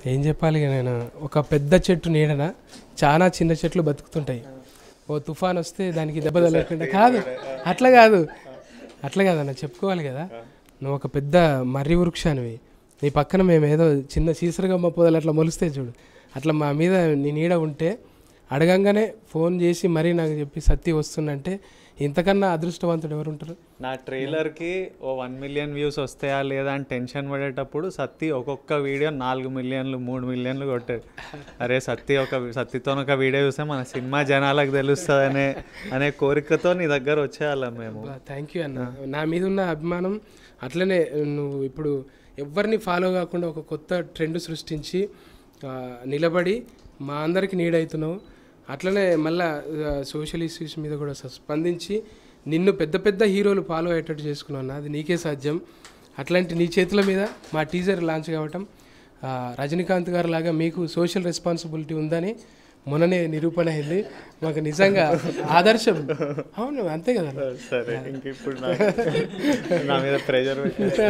ఏం చెప్పాలి ఇక నేను ఒక పెద్ద చెట్టు నీడన చాలా చిన్న చెట్లు బతుకుతుంటాయి ఓ తుఫాన్ వస్తే దానికి దెబ్బ తగలకుండా కాదు అట్లా కాదు అట్లా కాదన్న చెప్పుకోవాలి కదా నువ్వు ఒక పెద్ద మర్రి వృక్షానివి నీ పక్కన మేము ఏదో చిన్న సీసరగమ్మ పొదలు అట్లా మొలిస్తే చూడు అట్లా మా మీద నీ నీడ ఉంటే అడగంగానే ఫోన్ చేసి మరీ నాకు చెప్పి సత్తి వస్తుందంటే ఇంతకన్నా అదృష్టవంతుడు ఎవరు ఉంటారు నా ట్రైలర్కి ఓ వన్ మిలియన్ వ్యూస్ వస్తాయా లేదా అని టెన్షన్ పడేటప్పుడు సత్తి ఒక్కొక్క వీడియో నాలుగు మిలియన్లు మూడు మిలియన్లు కొట్టాడు అరే సత్తి ఒక సత్తితో ఒక వీడియో చూస్తే మన సినిమా జనాలకు తెలుస్తుంది అనే అనే కోరికతో నీ దగ్గర వచ్చేయాలం మేము థ్యాంక్ యూ అన్న నా మీద ఉన్న అభిమానం అట్లనే నువ్వు ఇప్పుడు ఎవరిని ఫాలో కాకుండా ఒక కొత్త ట్రెండ్ సృష్టించి ఆ, నిలబడి మా అందరికి నీడ్ అవుతున్నావు అట్లనే మళ్ళా సోషల్ ఇష్యూస్ మీద కూడా స- స్పందించి నిన్ను పెద్ద పెద్ద హీరోలు ఫాలో అయ్యేటట్టు చేసుకున్నావు అన్న అది నీకే సాధ్యం అట్లాంటి నీ చేతుల మీద మా టీజర్ లాంచ్ కావటం ఆ, రజనీకాంత్ గారు లాగా మీకు సోషల్ రెస్పాన్సిబిలిటీ ఉందని మొన్ననే నిరూపణ అయింది మాకు నిజంగా ఆదర్శం అవును అంతే కదా సరే ఇంక ఇప్పుడు నా నా మీద ప్రెషర్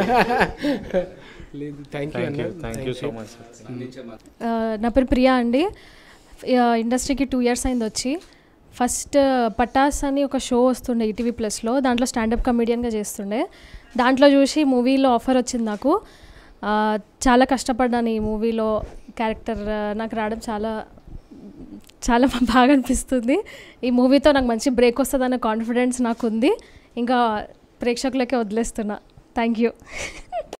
లేదు థ్యాంక్ యూ అన్న థ్యాంక్ యూ సో మచ్ ఆ, నా పేరు ప్రియా అండి ఆ, ఇండస్ట్రీకి టూ ఇయర్స్ అయింది వచ్చి ఫస్ట్ పటాస్ అని ఒక షో వస్తుండే ఈటీవీ ప్లస్లో దాంట్లో స్టాండప్ కమెడియన్గా చేస్తుండే దాంట్లో చూసి మూవీలో ఆఫర్ వచ్చింది నాకు ఆ, చాలా కష్టపడ్డాను ఈ మూవీలో క్యారెక్టర్ నాకు రావడం చాలా చాలా బాగా అనిపిస్తుంది ఈ మూవీతో నాకు మంచి బ్రేక్ వస్తుందన్న కాన్ఫిడెన్స్ నాకు ఉంది ఇంకా ప్రేక్షకులకే వదిలేస్తున్నా థ్యాంక్ యూ